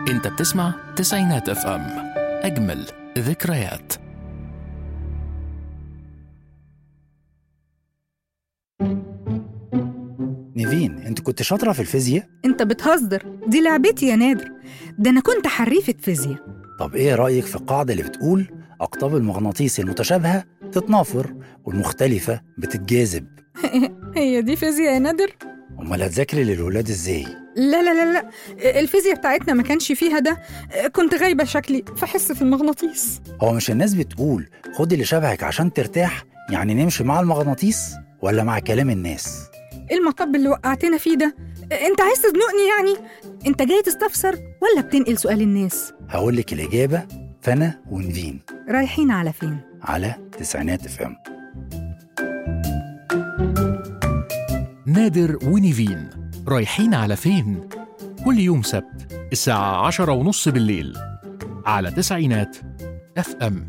انت بتسمع تسعينات اف ام اجمل ذكريات نيفين انت كنت شاطرة في الفيزياء انت بتهزر دي لعبتي يا نادر ده انا كنت حريفة فيزياء طب ايه رأيك في القاعدة اللي بتقول أقطاب المغناطيس المتشابهة تتنافر والمختلفة بتتجاذب هي دي فيزياء يا نادر أمال هتذاكري للولاد ازاي لا لا لا لا الفيزياء بتاعتنا ما كانش فيها ده كنت غايبة شكلي في حصة المغناطيس هو مش الناس بتقول خدي اللي شبهك عشان ترتاح يعني نمشي مع المغناطيس ولا مع كلام الناس ايه المطب اللي وقعتنا فيه ده انت عايز تزنقني يعني انت جاي تستفسر ولا بتنقل سؤال الناس هقول لك الإجابة فأنا ونفين رايحين على فين على تسعينات اف ام نادر ونيفين رايحين على فين؟ كل يوم سبت الساعة عشرة ونص بالليل على تسعينات اف ام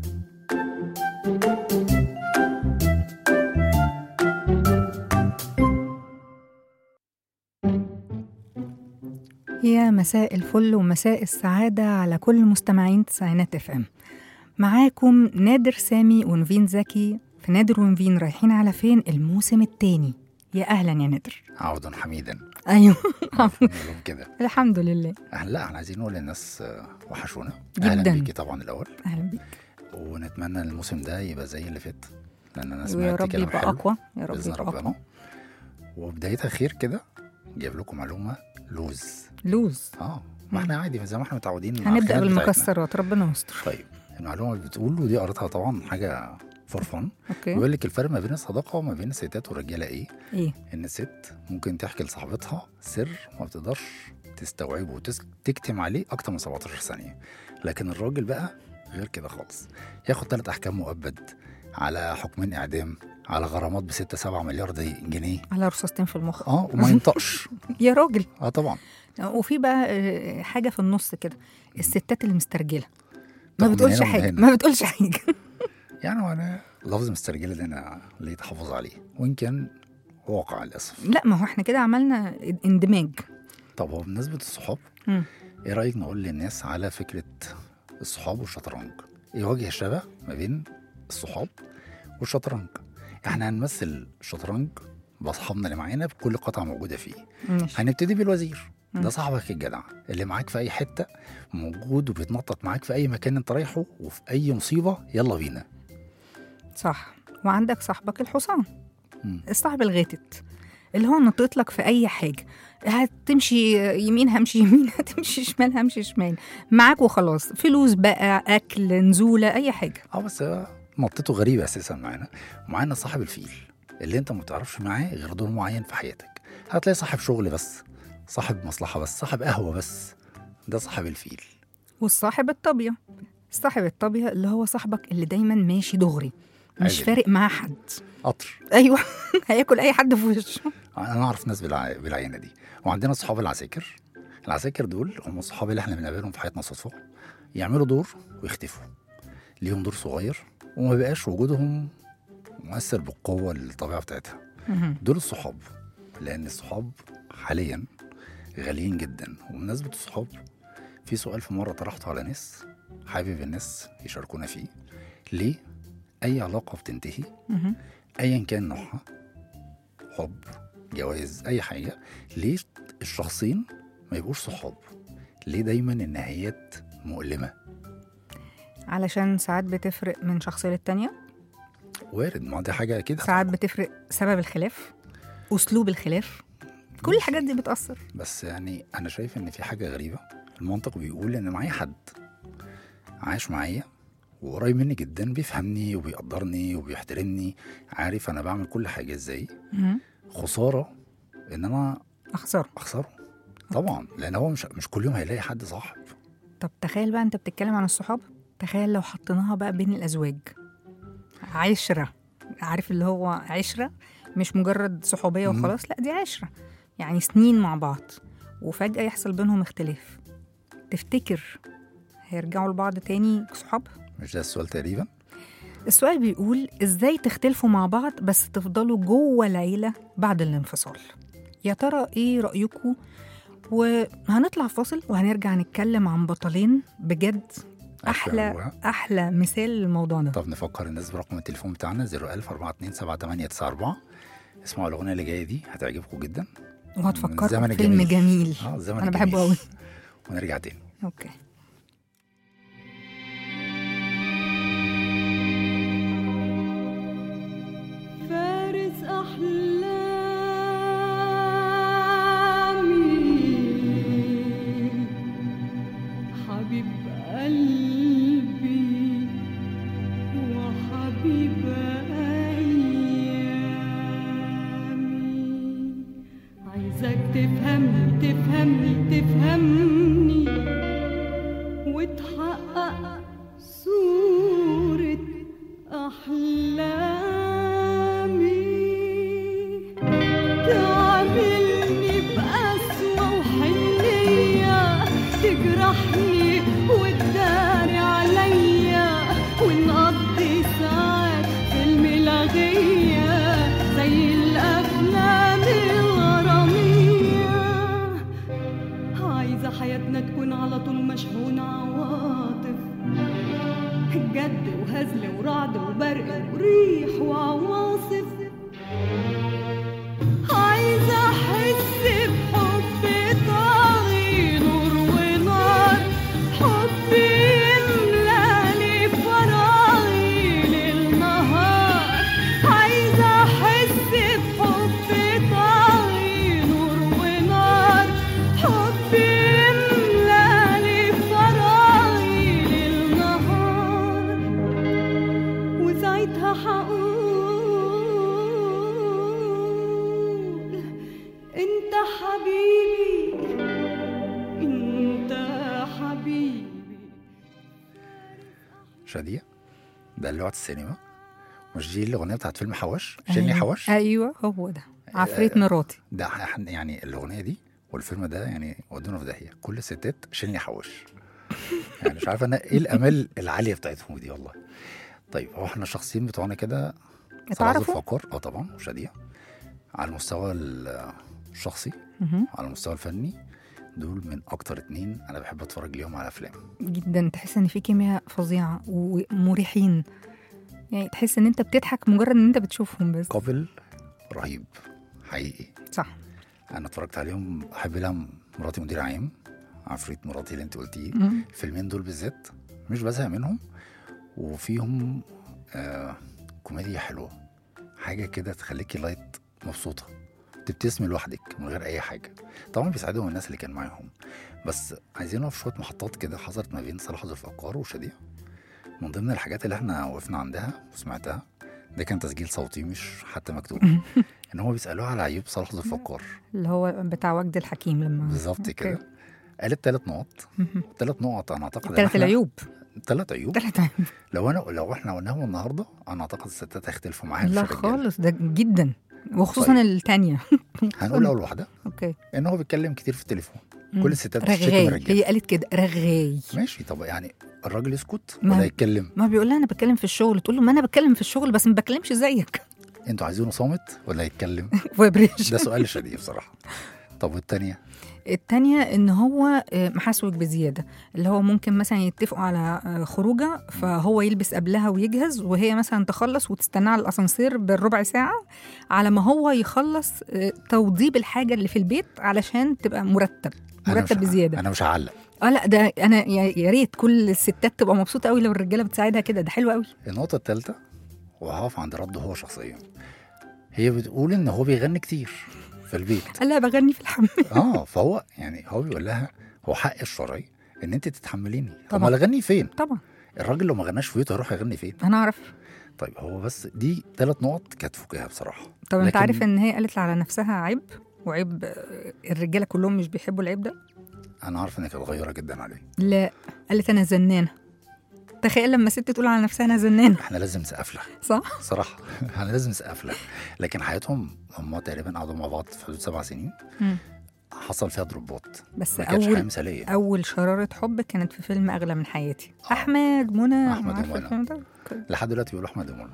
يا مساء الفل ومساء السعادة على كل مستمعين تسعينات اف ام معاكم نادر سامي ونفين زكي في نادر ونفين رايحين على فين الموسم التاني يا أهلا يا نادر عودا حميدا أيوه نقول كده الحمد لله أهلا لا احنا عايزين نقول للناس آه، وحشونا جداً. اهلا بيكي طبعا الاول أهلا بيك ونتمنى ان الموسم ده يبقى زي اللي فات لان انا ويا سمعت رب كلام يبقى حلو أقوى يا رب باذن يبقى ربنا أقوى وبدايتها خير كده جايب لكم معلومه لوز لوز اه ما احنا عادي زي ما احنا متعودين مع هنبدأ الخيانات بتاعتنا. بالمكسرات ربنا يستر طيب المعلومه اللي بتقول ودي قريتها طبعا حاجه فور فن أوكي بيقول لك الفرق ما بين الصداقه وما بين الستات والرجاله ايه؟ إيه ان الست ممكن تحكي لصاحبتها سر ما بتقدرش تستوعبه وتكتم عليه اكتر من 17 ثانيه لكن الراجل بقى غير كده خالص ياخد ثلاث احكام مؤبد على حكمين اعدام على غرامات ب 6 7 مليار دي- جنيه على رصاصتين في المخ اه وما ينطقش يا راجل اه طبعا وفي بقى آه، حاجة في النص كده الستات اللي مسترجلة ما طب من بتقولش هنا ومن حاجة هنا. ما بتقولش حاجة يعني هو انا لفظ مسترجله ده انا ليه تحفظ عليه وان كان واقع للاسف لا ما هو احنا كده عملنا اندماج طب هو بالنسبه للصحاب مم. ايه رايك نقول للناس على فكره الصحاب والشطرنج ايه وجه الشبه ما بين الصحاب والشطرنج احنا هنمثل الشطرنج باصحابنا اللي معانا بكل قطعه موجوده فيه ماشي هنبتدي بالوزير مم. ده صاحبك الجدع اللي معاك في اي حته موجود وبيتنطط معاك في اي مكان انت رايحه وفي اي مصيبه يلا بينا صح وعندك صاحبك الحصان مم. الصاحب الغاتت اللي هو نطيت لك في اي حاجه هتمشي يمين همشي يمين هتمشي شمال همشي شمال معاك وخلاص فلوس بقى اكل نزوله اي حاجه اه بس هو نطته غريبه اساسا معانا ومعانا صاحب الفيل اللي انت ما بتعرفش معاه غير دور معين في حياتك هتلاقي صاحب شغل بس صاحب مصلحه بس صاحب قهوه بس ده صاحب الفيل والصاحب الطابيه صاحب الطابيه اللي هو صاحبك اللي دايما ماشي دغري مش عادل. فارق معاه حد قطر ايوه هياكل اي حد في وشه انا اعرف ناس بالع... بالعينه دي وعندنا صحاب العساكر العساكر دول هم الصحاب اللي احنا بنقابلهم في حياتنا صدفه يعملوا دور ويختفوا ليهم دور صغير وما بقاش وجودهم مؤثر بالقوه الطبيعه بتاعتها مهم. دول الصحاب لان الصحاب حاليا غاليين جدا وبمناسبه الصحاب في سؤال في مره طرحته على ناس حابب الناس يشاركونا فيه ليه اي علاقه بتنتهي مهم. ايا كان نوعها حب جواز اي حاجه ليه الشخصين ما يبقوش صحاب ليه دايما النهايات مؤلمه علشان ساعات بتفرق من شخصيه للتانيه وارد ما دي حاجه كده ساعات بتفرق سبب الخلاف اسلوب الخلاف كل الحاجات دي بتاثر بس يعني انا شايف ان في حاجه غريبه المنطق بيقول ان معايا حد عايش معايا وقريب مني جدا بيفهمني وبيقدرني وبيحترمني عارف انا بعمل كل حاجه ازاي مهم. خساره ان انا اخسره اخسره طبعا لان هو مش مش كل يوم هيلاقي حد صاحب طب تخيل بقى انت بتتكلم عن الصحاب تخيل لو حطيناها بقى بين الازواج عشره عارف اللي هو عشره مش مجرد صحوبيه مم. وخلاص لا دي عشره يعني سنين مع بعض وفجاه يحصل بينهم اختلاف تفتكر هيرجعوا لبعض تاني صحاب مش ده السؤال تقريبا السؤال بيقول ازاي تختلفوا مع بعض بس تفضلوا جوه العيله بعد الانفصال يا ترى ايه رايكم وهنطلع فاصل وهنرجع نتكلم عن بطلين بجد احلى أيوة. احلى مثال للموضوع ده طب نفكر الناس برقم التليفون بتاعنا 01000 427 اسمعوا الاغنيه اللي جايه دي هتعجبكم جدا وهتفكركم الزمن بفيلم الجميل. جميل اه الزمن انا بحبه الجميل. قوي ونرجع تاني اوكي فارس أحلامي حبيب قلبي وحبيب أيامي عايزك تفهمني تفهمني تفهمني وتحقق صورة أحلامي تعاملني بقسوة وحنية تجرحني وتداري عليا ونقضي ساعات في الملاغية زي الأفلام الغرامية عايزة حياتنا تكون على طول مشحونة عواطف جد وهزل ورعد وبرق وريح وعواصف عايزة أحس بحب طاغي نور ونار حب يملاني فراغي للنهار عايزة أحس بحب طاغي نور ونار حب يملاني فراغي للنهار وساعتها حقول انت حبيبي انت حبيبي شاديه دلوعة السينما مش دي الاغنيه بتاعت فيلم حواش شيلني أيوة. حواش ايوه هو ده عفريت مراتي ده ح- يعني الاغنيه دي والفيلم ده يعني ودونا في داهيه كل الستات شيلني حواش يعني مش عارف انا ايه الامال العاليه بتاعتهم دي والله طيب هو احنا الشخصيين بتوعنا كده صلاح ذو اتعرفوا؟ الفقار اه طبعا وشاديه على المستوى ال- الشخصي مهم. على المستوى الفني دول من اكتر اتنين انا بحب اتفرج ليهم على افلام جدا تحس ان في كيمياء فظيعه ومريحين يعني تحس ان انت بتضحك مجرد ان انت بتشوفهم بس قابل رهيب حقيقي صح انا اتفرجت عليهم احب لها مراتي مدير عام عفريت مراتي اللي انت قلتيه مم. الفيلمين دول بالذات مش بزهق منهم وفيهم آه كوميديا حلوه حاجه كده تخليكي لايت مبسوطه تبتسمي لوحدك من غير اي حاجه طبعا بيساعدهم الناس اللي كان معاهم بس عايزين نقف شويه محطات كده حصلت ما بين صلاح ذو الفقار وشاديه من ضمن الحاجات اللي احنا وقفنا عندها وسمعتها ده كان تسجيل صوتي مش حتى مكتوب ان هو بيسالوه على عيوب صلاح ذو الفقار اللي هو بتاع وجد الحكيم لما بالظبط أوكي. كده قالت ثلاث نقط مهم. ثلاث نقط انا اعتقد إن ثلاث إحنا- العيوب ثلاث عيوب ثلاث عيوب لو انا لو احنا قلناهم النهارده انا اعتقد الستات هيختلفوا معايا مش لا الرجالة. خالص ده جدا وخصوصا طيب. الثانيه هنقول اول واحده اوكي ان هو بيتكلم كتير في التليفون مم. كل الستات بتشتكي من رغاي الرجاله هي قالت كده رغاي ماشي طب يعني الراجل يسكت ما- ولا يتكلم ما بيقول لها انا بتكلم في الشغل تقول له ما انا بتكلم في الشغل بس ما بتكلمش زيك انتوا عايزينه صامت ولا يتكلم فايبريشن ده سؤال شديد بصراحه طب والتانية التانية ان هو آه، محاسوك بزيادة اللي هو ممكن مثلا يتفقوا على آه، خروجة فهو يلبس قبلها ويجهز وهي مثلا تخلص وتستناه على الاسانسير بالربع ساعة على ما هو يخلص آه، توضيب الحاجة اللي في البيت علشان تبقى مرتب أنا مش مرتب ه- بزيادة انا مش هعلق اه لا ده انا يا يا ريت كل الستات تبقى مبسوطة قوي لو الرجالة بتساعدها كده ده حلو قوي النقطه الثالثه وهقف عند رده هو شخصيا هي بتقول ان هو بيغني كتير في البيت قال لها بغني في الحمام اه فهو يعني هو بيقول لها هو حق الشرعي ان انت تتحمليني طب طبعا. ما اغني فين طبعا الراجل لو ما غناش في بيته هيروح يغني فين انا اعرف طيب هو بس دي ثلاث نقط كانت فكاهه بصراحه طب انت لكن عارف ان هي قالت على نفسها عيب وعيب آه، الرجاله كلهم مش بيحبوا العيب ده انا عارف انك صغيره جدا عليه لا قالت انا زنانه تخيل لما ست تقول على نفسها انا زنانه احنا لازم نسقف لها صح صراحه احنا لازم نسقف لها لكن حياتهم هم تقريبا قعدوا مع بعض في حدود سبع سنين مم. حصل فيها ضربات بس ما كانتش حياه اول مثاليه اول شراره حب كانت في فيلم اغلى من حياتي احمد منى أحمد عارفة ومنى. الفيلم ده أوكي. لحد دلوقتي بيقولوا احمد ومنى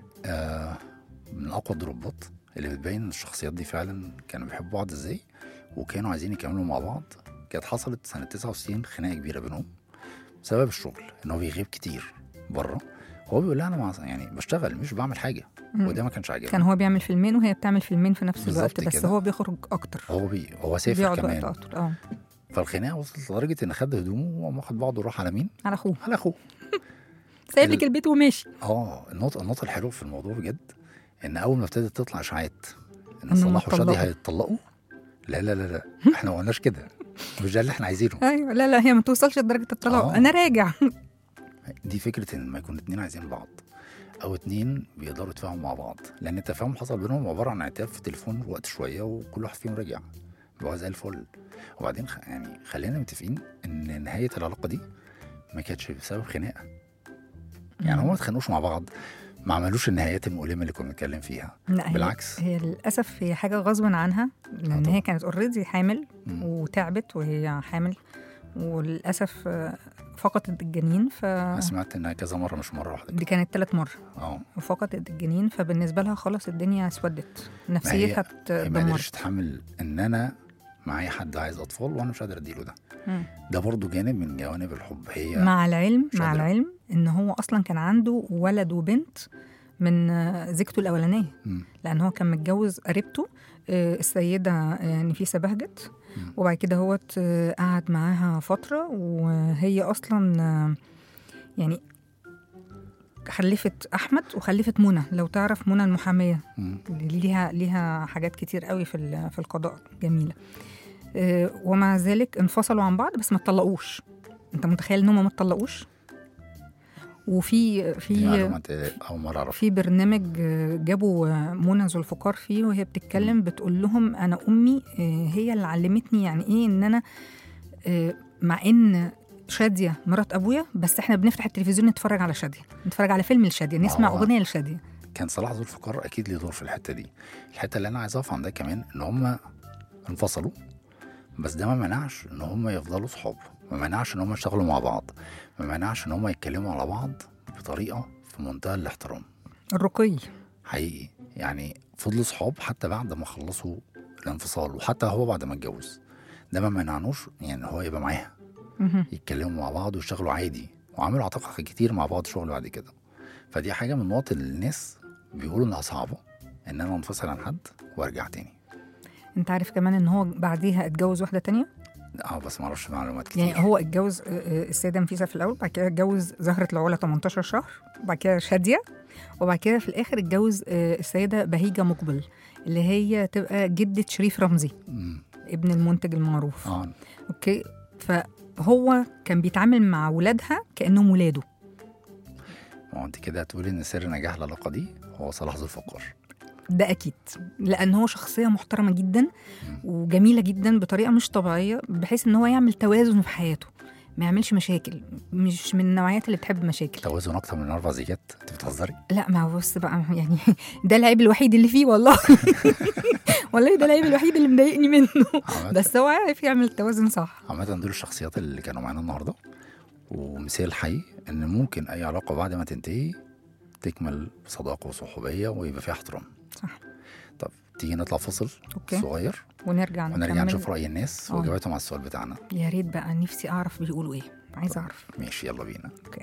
آه من اقوى الضربات اللي بتبين ان الشخصيات دي فعلا كانوا بيحبوا بعض ازاي وكانوا عايزين يكملوا مع بعض كانت حصلت سنه 69 خناقه كبيره بينهم بسبب الشغل ان هو بيغيب كتير بره هو بيقول لها انا مع يعني بشتغل مش بعمل حاجه مم. وده ما كانش عاجبني كان هو بيعمل فيلمين وهي بتعمل فيلمين في نفس بالظبط الوقت بس كده. هو بيخرج اكتر هو بي هو سافر بيقعد كمان وقت اكتر اه فالخناقه وصلت لدرجه ان خد هدومه وقام واخد بعضه وراح على مين؟ على اخوه على اخوه سايب ال- لك البيت وماشي اه النقطه النقطه الحلوه في الموضوع بجد ان اول ما ابتدت تطلع اشاعات ان إنهم صلاح وشادي اتطلقوا. هيتطلقوا لا لا لا لا احنا ما قلناش كده مش ده اللي احنا عايزينه ايوه لا لا هي ما توصلش لدرجه الطلاق آه. انا راجع دي فكره ان ما يكون اتنين عايزين بعض او اتنين بيقدروا يتفاهموا مع بعض لان التفاهم حصل بينهم عباره عن عتاب في التليفون وقت شويه وكل واحد فيهم رجع بقى زي الفل وبعدين خ... يعني خلينا متفقين ان نهايه العلاقه دي ما كانتش بسبب خناقه يعني هم ما اتخانقوش مع بعض ما عملوش النهايات المؤلمه اللي كنا بنتكلم فيها لا هي بالعكس. هي للاسف هي حاجه غصب عنها لان طبعا. هي كانت اوريدي حامل مم. وتعبت وهي حامل وللاسف آه، فقدت الجنين ف انا سمعت انها كذا مره مش مره واحده دي كانت ثلاث مرة اه وفقدت الجنين فبالنسبة لها خلاص الدنيا اسودت نفسيتها هي ما اتدمرت قدرتش تتحمل ان انا معايا حد عايز اطفال وانا مش قادر اديله ده مم. ده برضو جانب من جوانب الحب هي مع العلم مش مع قادرة. العلم ان هو اصلا كان عنده ولد وبنت من آه، زوجته الاولانيه مم. لان هو كان متجوز قريبته آه، السيده آه، نفيسه بهجت مم. وبعد كده هو قعد معاها فتره وهي اصلا آه، يعني خلفت احمد وخلفت منى لو تعرف منى المحاميه مم. ليها ليها حاجات كتير قوي في ال- في القضاء جميله آه، ومع ذلك انفصلوا عن بعض بس ما اتطلقوش انت متخيل ان هم ما اتطلقوش وفي دي في معلومات آه، اول مره اعرفها في برنامج آه، جابوا آه، منى ذوالفقار فيه وهي بتتكلم بتقول لهم انا امي آه، هي اللي علمتني يعني ايه ان انا آه، مع ان شاديه مرات ابويا بس احنا بنفتح التلفزيون نتفرج على شاديه نتفرج على فيلم لشاديه نسمع آه. اغنيه لشاديه كان صلاح ذو الفقار اكيد ليه دور في الحته دي الحته اللي انا عايز اقف عندها كمان ان هم انفصلوا بس ده ما منعش ان هم يفضلوا صحاب ما منعش ان هم يشتغلوا مع بعض ما منعش ان هم يتكلموا على بعض بطريقه في منتهى الاحترام الرقي حقيقي يعني فضلوا صحاب حتى بعد ما خلصوا الانفصال وحتى هو بعد ما اتجوز ده ما منعنوش يعني هو يبقى معاها مهم. يتكلموا مع بعض ويشتغلوا عادي وعملوا اعتقد كتير مع بعض شغل بعد كده فدي حاجه من النقط اللي الناس بيقولوا انها صعبه ان انا انفصل عن حد وارجع تاني انت عارف كمان ان هو بعديها اتجوز واحده تانية اه بس ما اعرفش معلومات كتير يعني هو اتجوز آه، آه، السيده نفيسه في الاول بعد كده اتجوز زهره العلا 18 شهر وبعد كده شاديه وبعد كده في الاخر اتجوز آه، السيده بهيجه مقبل اللي هي تبقى جده شريف رمزي مم. ابن المنتج المعروف اه اوكي فهو كان بيتعامل مع ولادها كانهم ولاده ما هو انت كده هتقولي ان سر نجاح العلاقه دي هو صلاح ذو الفقار ده اكيد لان هو شخصيه محترمه جدا وجميله جدا بطريقه مش طبيعيه بحيث ان هو يعمل توازن في حياته ما يعملش مشاكل مش من النوعيات اللي بتحب مشاكل توازن اكتر من اربع زيجات انت بتهزري لا ما هو بص بقى يعني ده العيب الوحيد اللي فيه والله والله ده العيب الوحيد اللي مضايقني منه عامة- بس هو عارف يعمل توازن صح عامة دول الشخصيات اللي كانوا معانا النهارده ومثال حي ان ممكن اي علاقه بعد ما تنتهي تكمل بصداقه وصحوبيه ويبقى فيها احترام صح طب تيجي نطلع فصل اوكي صغير ونرجع ونرجع نكمل. نشوف راي الناس آه. واجاباتهم على السؤال بتاعنا يا ريت بقى نفسي اعرف بيقولوا ايه عايزه اعرف ماشي يلا بينا اوكي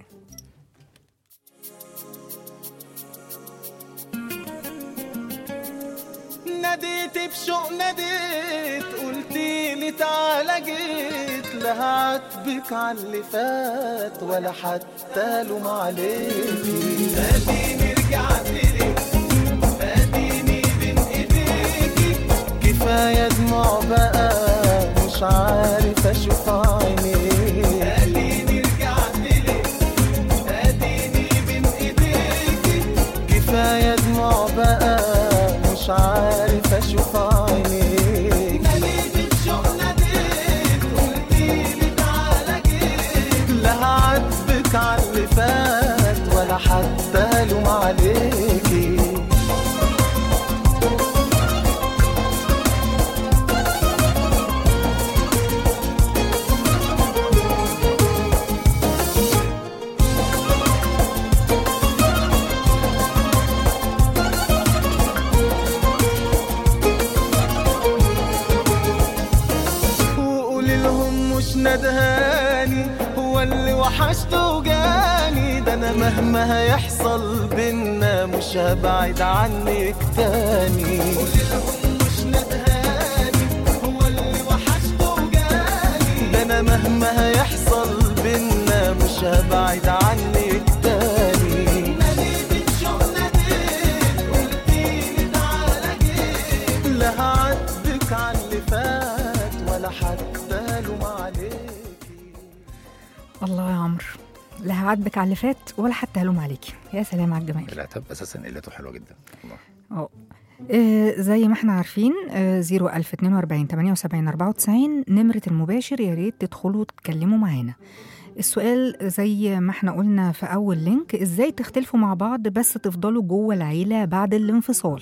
ناديت بشوق ناديت قلتي لي تعالى جيت لا هعاتبك على اللي فات ولا حتى لوم عليكي اديني رجعت لك اديني بين ايديكي كفايه دموع بقى مش عارف اشوف عينيك اديني رجعت لك اديني بين ايديكي كفايه دموع بقى مش عارف اشوف عينيك ناديت بشوق ناديت قلتيلي تعالى جيت لا هعاتبك على اللي فات ولا حتى لوم عليكي مش ندهاني هو اللي وحشته وجاني ده انا مهما هيحصل بينا مش هبعد عنك تاني مش ندهاني هو اللي وحشته وجاني ده انا مهما هيحصل بينا مش هبعد عنك تاني ناديتك شو ناديت قلتيلي تعالى جيت لا هعاتبك على اللي فات ولا حتى لوم عليكي الله يا عمرو لا هعاتبك على اللي فات ولا حتى هلوم عليكي يا سلام على الجمال العتاب اساسا قلته حلوه جدا والله اه آه، زي ما احنا عارفين آه، 01042 78 94 نمرة المباشر يا ريت تدخلوا تتكلموا معانا السؤال زي ما احنا قلنا في أول لينك ازاي تختلفوا مع بعض بس تفضلوا جوه العيلة بعد الانفصال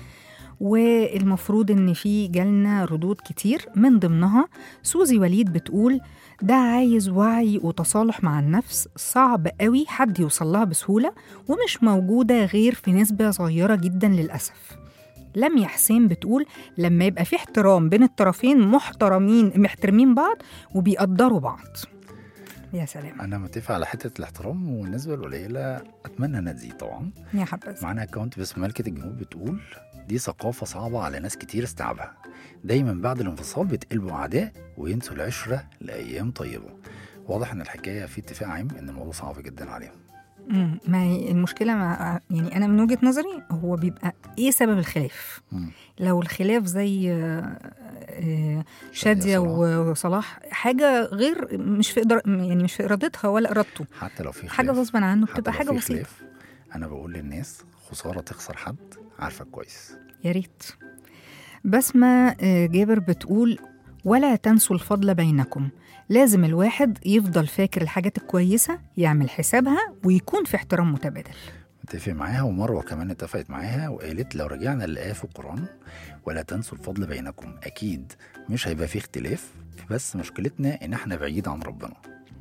والمفروض ان في جالنا ردود كتير من ضمنها سوزي وليد بتقول ده عايز وعي وتصالح مع النفس صعب قوي حد يوصل لها بسهولة ومش موجودة غير في نسبة صغيرة جدا للأسف لميا حسين بتقول لما يبقى في احترام بين الطرفين محترمين محترمين بعض وبيقدروا بعض يا سلام انا متفق على حته الاحترام والنسبه القليله اتمنى انها تزيد طبعا يا حبذا معانا اكونت باسم ملكه الجنوب بتقول دي ثقافه صعبه على ناس كتير استيعابها دايما بعد الانفصال بيتقلبوا اعداء وينسوا العشره لايام طيبه واضح ان الحكايه في اتفاق عام ان الموضوع صعب جدا عليهم مم، ما هي المشكلة مع يعني أنا من وجهة نظري هو بيبقى إيه سبب الخلاف؟ مم. لو الخلاف زي آه، آه، شادية صلاح. وصلاح حاجة غير مش في إدار يعني مش في إرادتها ولا إرادته حتى لو في خلاف حاجة غصبا عنه حتى بتبقى لو حاجة في بسيطة خلاف، انا بقول للناس خساره تخسر حد عارفك كويس يا ريت بسمة آه، جابر بتقول ولا تنسوا الفضل بينكم لازم الواحد يفضل فاكر الحاجات الكويسة يعمل حسابها ويكون في احترام متبادل متفق معاها ومروه كمان اتفقت معاها وقالت لو رجعنا للآية في القرآن ولا تنسوا الفضل بينكم أكيد مش هيبقى فيه اختلاف بس مشكلتنا إن إحنا بعيد عن ربنا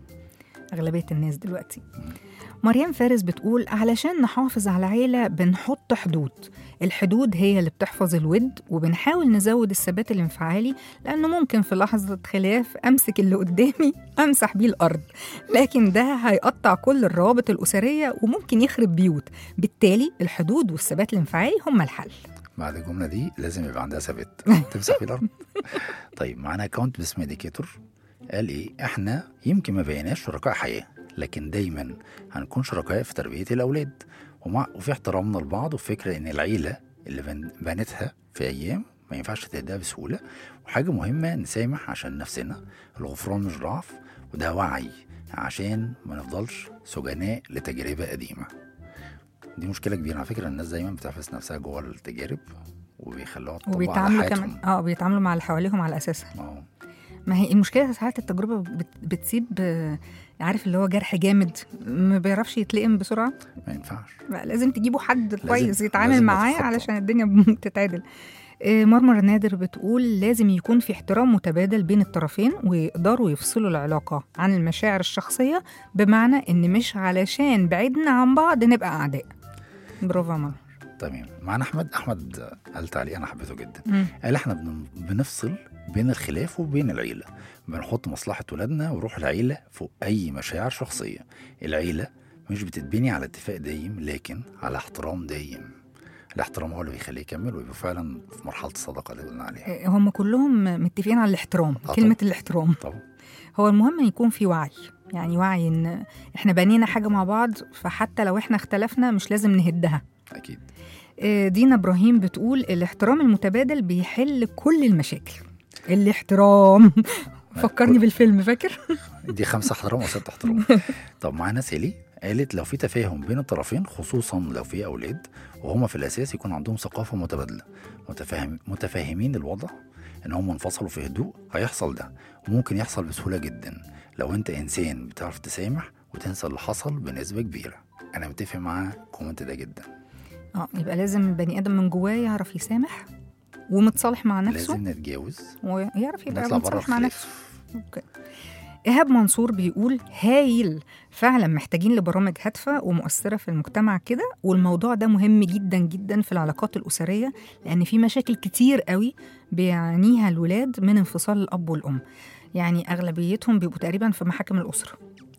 أغلبية الناس دلوقتي مريم فارس بتقول علشان نحافظ على العيلة بنحط حدود الحدود هي اللي بتحفظ الود وبنحاول نزود الثبات الانفعالي لأنه ممكن في لحظة خلاف أمسك اللي قدامي أمسح بيه الأرض لكن ده هيقطع كل الروابط الأسرية وممكن يخرب بيوت بالتالي الحدود والثبات الانفعالي هم الحل بعد الجملة دي لازم يبقى عندها ثبات تمسح في الأرض طيب معانا أكونت باسم إديكيتور قال إيه إحنا يمكن ما بقيناش شركاء حياة لكن دايما هنكون شركاء في تربية الأولاد ومع وفي احترامنا لبعض وفكرة إن العيلة اللي بن- بنتها في أيام ما ينفعش تهدها بسهولة وحاجة مهمة نسامح عشان نفسنا الغفران مش ضعف وده وعي عشان ما نفضلش سجناء لتجربة قديمة دي مشكلة كبيرة على فكرة الناس دايما بتحبس نفسها جوه التجارب وبيخلوها تطبق على وبيتعاملوا حياتهم كمان اه بيتعاملوا مع اللي حواليهم على أساسها اه ما هي المشكله ساعات التجربه بت- بتسيب آه، عارف اللي هو جرح جامد ما بيعرفش يتلئم بسرعه ما ينفعش بقى لازم تجيبوا حد كويس لازم يتعامل معاه نتخطى. علشان الدنيا تتعدل آه، مرمر نادر بتقول لازم يكون في احترام متبادل بين الطرفين ويقدروا يفصلوا العلاقة عن المشاعر الشخصية بمعنى إن مش علشان بعدنا عن بعض نبقى أعداء برافو يا مرمر تمام معانا احمد احمد قال تعليق انا حبيته جدا مم. قال احنا بن- بنفصل بين الخلاف وبين العيله بنحط مصلحه ولادنا وروح العيله فوق اي مشاعر شخصيه العيله مش بتتبني على اتفاق دايم لكن على احترام دايم الاحترام هو اللي بيخليه يكمل ويبقى فعلا في مرحله الصداقه اللي قلنا عليها آه، هم كلهم متفقين على الاحترام آه كلمة طبعاً. الاحترام طبعا هو المهم يكون في وعي يعني وعي ان احنا بنينا حاجه مع بعض فحتى لو احنا اختلفنا مش لازم نهدها اكيد آه، دينا ابراهيم بتقول الاحترام المتبادل بيحل كل المشاكل الاحترام فكرني بالفيلم فاكر دي خمسة احترام وستة احترام طب معانا سيلي قالت لو في تفاهم بين الطرفين خصوصا لو في أولاد وهما في الأساس يكون عندهم ثقافة متبادلة متفاهم متفاهمين الوضع إن هم انفصلوا في هدوء هيحصل ده وممكن يحصل بسهولة جدا لو أنت إنسان بتعرف تسامح وتنسى اللي حصل بنسبة كبيرة أنا متفق مع الكومنت ده جدا اه يبقى لازم البني ادم من جواه يعرف يسامح ومتصالح مع نفسه لازم نتجاوز ويعرف يبقى نطلع بره متصالح مع نفسه الخلاف اوكي إيهاب منصور بيقول هايل فعلا محتاجين لبرامج هادفة ومؤثرة في المجتمع كده والموضوع ده مهم جدا جدا في العلاقات الأسرية لأن في مشاكل كتير قوي بيعانيها الولاد من انفصال الأب والأم يعني أغلبيتهم بيبقوا تقريبا في محاكم الأسرة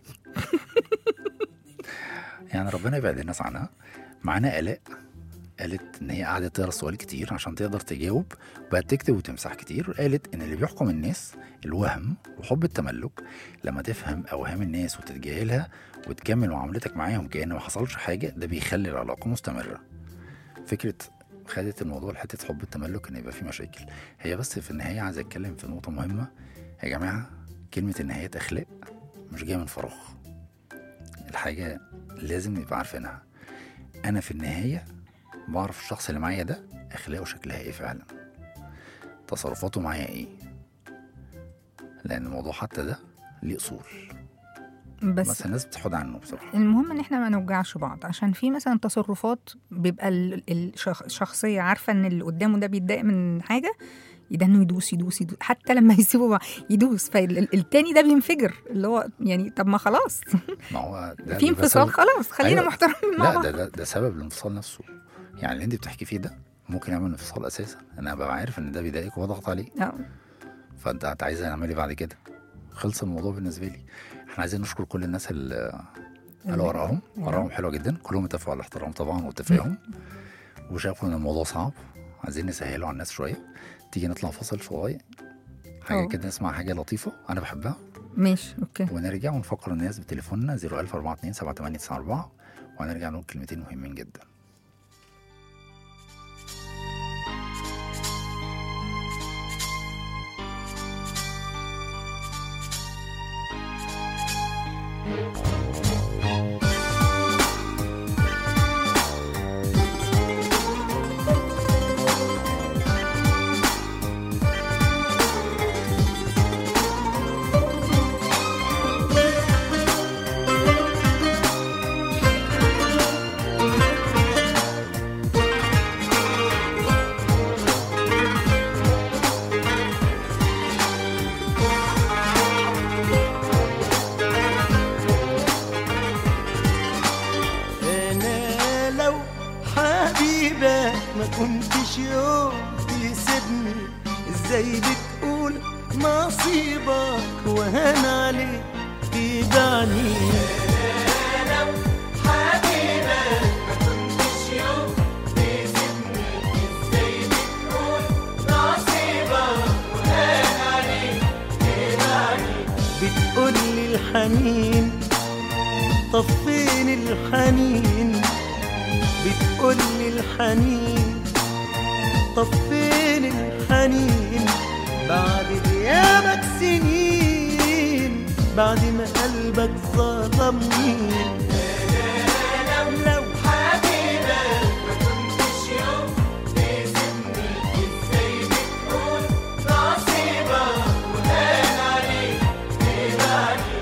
يعني ربنا يبعد الناس عنها معانا آلاء قالت إن هي قعدت تقرا السؤال كتير عشان تقدر تجاوب وبقت تكتب وتمسح كتير قالت إن اللي بيحكم الناس الوهم وحب التملك لما تفهم أوهام الناس وتتجاهلها وتكمل معاملتك معاهم كأن ما حصلش حاجة ده بيخلي العلاقة مستمرة فكرة خدت الموضوع لحتة حب التملك إن يبقى في مشاكل هي بس في النهاية عايزة أتكلم في نقطة مهمة يا جماعة كلمة النهاية أخلاق مش جاية من فراغ الحاجة لازم نبقى عارفينها أنا في النهاية بعرف الشخص اللي معايا ده أخلاقه شكلها إيه فعلا تصرفاته معايا إيه لأن الموضوع حتى ده ليه أصول بس بس الناس بتحود عنه بصراحة المهم ان احنا ما نوجعش بعض عشان في مثلا تصرفات بيبقى ال- الشخ- الشخصيه عارفه ان اللي قدامه ده بيتضايق من حاجه يدنه يدوس يدوس يدوس حتى لما يسيبوا بعض يدوس فالتاني ده بينفجر اللي هو يعني طب ما خلاص ما هو ده في بيبقى انفصال سبب- خلاص خلينا أيوة. محترمين مع لا بعض ده, ده ده سبب الانفصال نفسه يعني اللي انت بتحكي فيه ده ممكن يعمل انفصال اساسا انا ببقى عارف ان ده بيضايقك وضغط عليه آه. فانت انت عايز نعمل ايه بعد كده خلص الموضوع بالنسبه لي احنا عايزين نشكر كل الناس اللي قالوا وراهم وراهم حلوه جدا كلهم اتفقوا على الاحترام طبعا والتفاهم وشافوا ان الموضوع صعب عايزين نسهله على الناس شويه تيجي نطلع فاصل صغير حاجه أه. كده نسمع حاجه لطيفه انا بحبها ماشي اوكي ونرجع ونفكر الناس بتليفوننا 01042 7894 وهنرجع نقول كلمتين مهمين جدا انا لو حبيبك ما كنتش يوم تسيبني ازاي بتقول نصيبك وهان عليك تدعني بتقولي الحنين طب فين الحنين بتقولي الحنين طب فين الحنين بعد غيابك سنين بعد ما قلبك ظلمني لو حبيبك ما كنتش يوم تسيبني ازاي بتقول نصيبك وهان عليك تبعني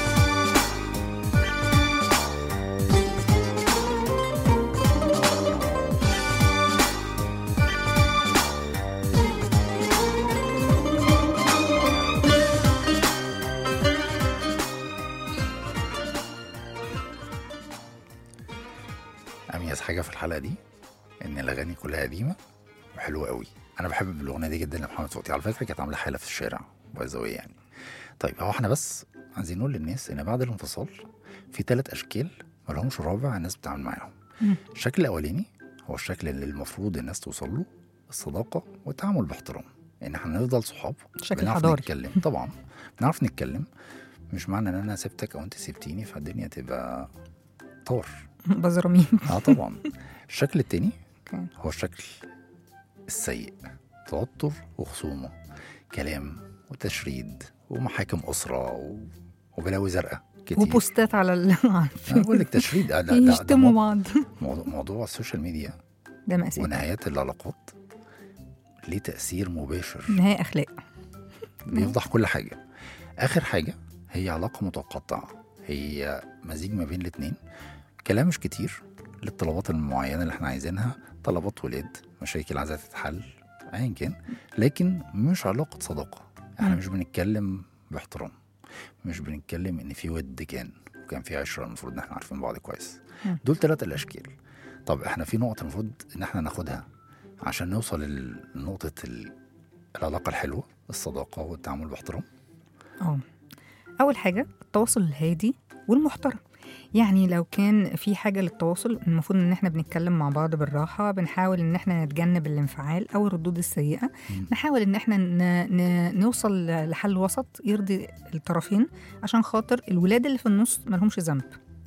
اميز حاجه في الحلقه دي ان الاغاني كلها قديمه وحلوه قوي انا بحب الاغنيه دي جدا لمحمد فوتي على فكره كانت عامله حاله في الشارع باي ذا يعني طيب هو احنا بس عايزين نقول للناس ان بعد الانفصال في ثلاث اشكال ملهمش رابع الناس بتتعامل معاهم مم. الشكل الاولاني هو الشكل اللي المفروض الناس توصل له الصداقه والتعامل باحترام ان احنا نفضل صحاب شكل بنعرف حضاري نتكلم طبعا بنعرف نتكلم مش معنى ان انا سبتك او انت سبتيني فالدنيا تبقى طار بزرامين اه طبعا الشكل التاني أوكي. هو الشكل السيء توتر وخصومه كلام وتشريد ومحاكم اسره و... وبلاوي زرقاء كتير وبوستات على ال- على انا بقول لك تشريد آه، ده, ده, ده يشتموا مو- بعض موضوع, موضوع السوشيال ميديا ده مأساة ونهايات العلاقات ليه تأثير مباشر نهاية أخلاق بيفضح كل حاجة آخر حاجة هي علاقة متقطعة هي مزيج ما بين الاتنين كلام مش كتير للطلبات المعينة اللي احنا عايزينها طلبات ولاد مشاكل عايزة تتحل أيا كان لكن مش علاقة صداقة احنا مم. مش بنتكلم باحترام مش بنتكلم ان في ود كان وكان في عشره المفروض ان احنا عارفين بعض كويس مم. دول ثلاثه الاشكال طب احنا في نقطه المفروض ان احنا ناخدها عشان نوصل لنقطه ال- العلاقه الحلوه الصداقه والتعامل باحترام اه اول حاجه التواصل الهادي والمحترم يعني لو كان في حاجه للتواصل المفروض ان احنا بنتكلم مع بعض بالراحه بنحاول ان احنا نتجنب الانفعال او الردود السيئه مم. نحاول ان احنا ن... ن... نوصل لحل وسط يرضي الطرفين عشان خاطر الولاد اللي في النص ملهمش ذنب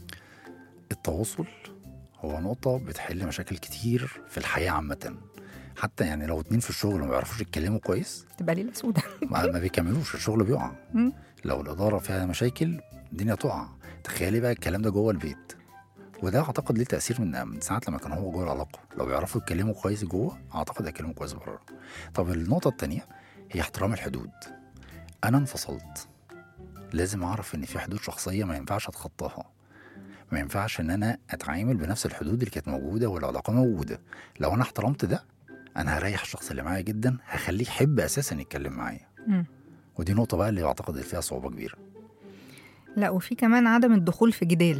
التواصل هو نقطة بتحل مشاكل كتير في الحياة عامة حتى يعني لو اتنين في الشغل ما بيعرفوش يتكلموا كويس تبقى ليله سودة ما, ما بيكملوش الشغل بيقع مم. لو الإدارة فيها مشاكل الدنيا تقع تخيلي بقى الكلام ده جوه البيت وده اعتقد ليه تاثير من من ساعه لما كان هو جوه العلاقه لو بيعرفوا يتكلموا كويس جوه اعتقد هيتكلموا كويس بره طب النقطه التانية هي احترام الحدود انا انفصلت لازم اعرف ان في حدود شخصيه ما ينفعش اتخطاها ما ينفعش ان انا اتعامل بنفس الحدود اللي كانت موجوده والعلاقه موجوده لو انا احترمت ده انا هريح الشخص اللي معايا جدا هخليه يحب اساسا يتكلم معايا مم. ودي نقطه بقى اللي اعتقد فيها صعوبه كبيره لا وفي كمان عدم الدخول في جدال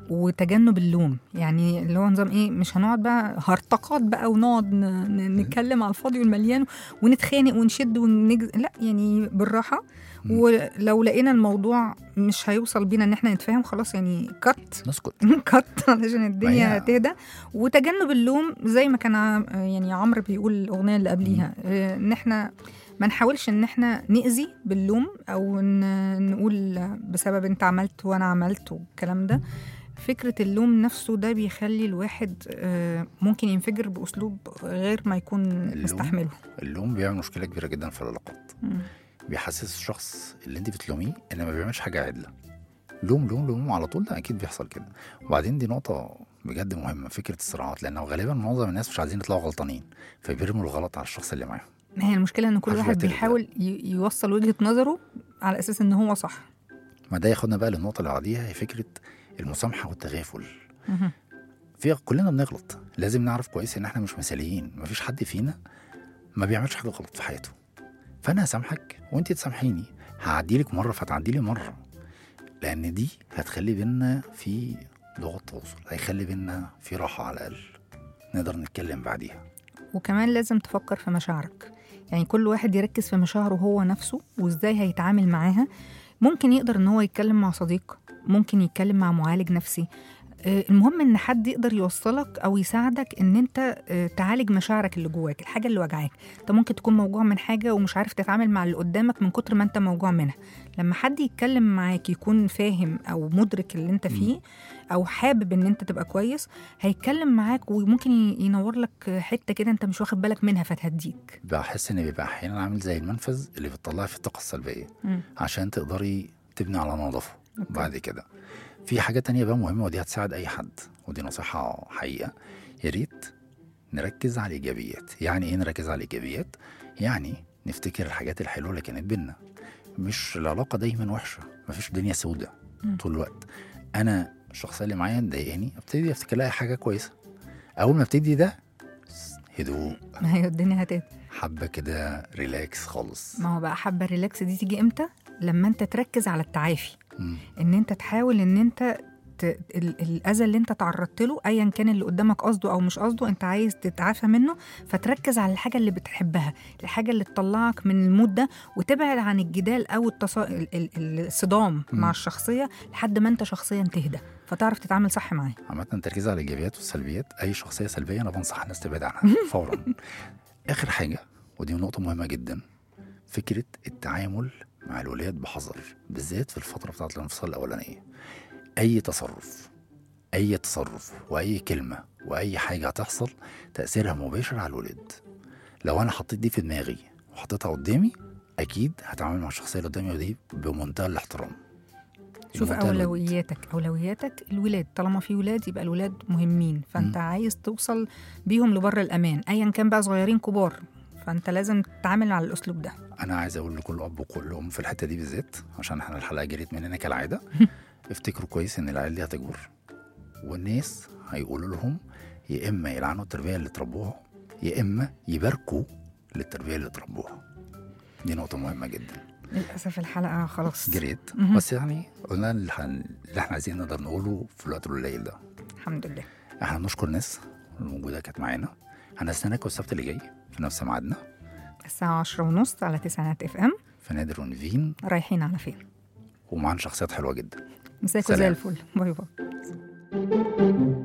وتجنب اللوم يعني اللي هو نظام ايه مش هنقعد بقى هرطقات بقى ونقعد ن- ن- نتكلم على الفاضي والمليان ونتخانق ونشد ونجز لا يعني بالراحه مم. ولو لقينا الموضوع مش هيوصل بينا ان احنا نتفاهم خلاص يعني كت نسكت كت علشان الدنيا هي- تهدى وتجنب اللوم زي ما كان عم- يعني عمرو بيقول الاغنيه اللي قبليها آه، ان احنا ما نحاولش ان احنا نأذي باللوم او ن- نقول بسبب انت عملت وانا عملت والكلام ده فكرة اللوم نفسه ده بيخلي الواحد آه، ممكن ينفجر بأسلوب غير ما يكون اللوم؟ مستحمله اللوم بيعمل مشكله كبيره جدا في العلاقات مم. بيحسس الشخص اللي انت بتلوميه ان ما بيعملش حاجه عدله لوم لوم لوم على طول ده اكيد بيحصل كده وبعدين دي نقطه بجد مهمه فكره الصراعات لانه غالبا معظم الناس مش عايزين يطلعوا غلطانين فبيرموا الغلط على الشخص اللي معاهم ما هي المشكلة ان كل عارف واحد يعترف بيحاول ي- يوصل وجهة نظره على اساس ان هو صح ما ده ياخدنا بقى للنقطه اللي بعديها هي فكره المسامحه والتغافل مهم. في كلنا بنغلط لازم نعرف كويس ان احنا مش مثاليين مفيش حد فينا ما بيعملش حاجه غلط في حياته فانا هسامحك وانت تسامحيني هعدي لك مره فتعدي لي مره لان دي هتخلي بينا في لغه تواصل هيخلي بينا في راحه على الاقل نقدر نتكلم بعديها وكمان لازم تفكر في مشاعرك يعني كل واحد يركز في مشاعره هو نفسه وازاي هيتعامل معاها ممكن يقدر ان هو يتكلم مع صديق ممكن يتكلم مع معالج نفسي آه، المهم ان حد يقدر يوصلك او يساعدك ان انت آه، تعالج مشاعرك اللي جواك الحاجه اللي وجعاك انت ممكن تكون موجوع من حاجه ومش عارف تتعامل مع اللي قدامك من كتر ما انت موجوع منها لما حد يتكلم معاك يكون فاهم او مدرك اللي انت فيه او حابب ان انت تبقى كويس هيتكلم معاك وممكن ي- ينور لك حته كده انت مش واخد بالك منها فتهديك بحس ان بيبقى احيانا عامل زي المنفذ اللي بتطلعي فيه الطاقه السلبيه مم. عشان تقدري تبني على نظافه أوكي. بعد كده في حاجة تانية بقى مهمة ودي هتساعد أي حد ودي نصيحة حقيقة يا ريت نركز على الإيجابيات يعني إيه نركز على الإيجابيات؟ يعني نفتكر الحاجات الحلوة اللي كانت بينا مش العلاقة دايما وحشة مفيش دنيا سودة مم. طول الوقت أنا الشخصية اللي معايا مضايقاني ابتدي أفتكر لها حاجة كويسة أول ما ابتدي ده هدوء ما هي الدنيا هتهدى حبة كده ريلاكس خالص ما هو بقى حابه الريلاكس دي تيجي امتى لما انت تركز على التعافي مم. ان انت تحاول ان انت ت... ال- الاذى اللي انت تعرضت له ايا كان اللي قدامك قصده او مش قصده انت عايز تتعافى منه فتركز على الحاجه اللي بتحبها الحاجه اللي تطلعك من المود ده وتبعد عن الجدال او التص... ال- ال- الصدام مع الشخصيه لحد ما انت شخصيا تهدى فتعرف تتعامل صح معاه عامة التركيز على الإيجابيات والسلبيات أي شخصية سلبية أنا بنصح الناس تبعد عنها فورا آخر حاجة ودي نقطة مهمة جدا فكرة التعامل مع الولاد بحذر بالذات في الفترة بتاعة الانفصال الأولانية أي تصرف أي تصرف وأي كلمة وأي حاجة هتحصل تأثيرها مباشر على الولاد لو أنا حطيت دي في دماغي وحطيتها قدامي أكيد هتعامل مع الشخصية اللي قدامي دي بمنتهى الاحترام شوف بمنتهى الود. اولوياتك اولوياتك الولاد طالما في ولاد يبقى الولاد مهمين فانت عايز توصل بيهم لبر الامان ايا كان بقى صغيرين كبار فانت لازم تتعامل على الاسلوب ده انا عايز اقول لكل اب وكل ام في الحته دي بالذات عشان احنا الحلقه جريت مننا كالعاده افتكروا كويس ان العيال دي هتكبر والناس هيقولوا لهم يا اما يلعنوا التربيه اللي تربوها يا اما يباركوا للتربيه اللي تربوها دي نقطه مهمه جدا للاسف الحلقه خلاص جريت مهم. بس يعني قلنا اللي, هن... اللي احنا عايزين نقدر نقوله في الوقت القليل ده الحمد لله احنا بنشكر الناس الموجوده كانت معانا هنستناكم السبت اللي جاي في نفس ميعادنا الساعه عشرة ونص على تسعينات اف ام في نادر ونفين رايحين على فين ومعانا شخصيات حلوه جدا مساكوا زي سلام. الفل باي باي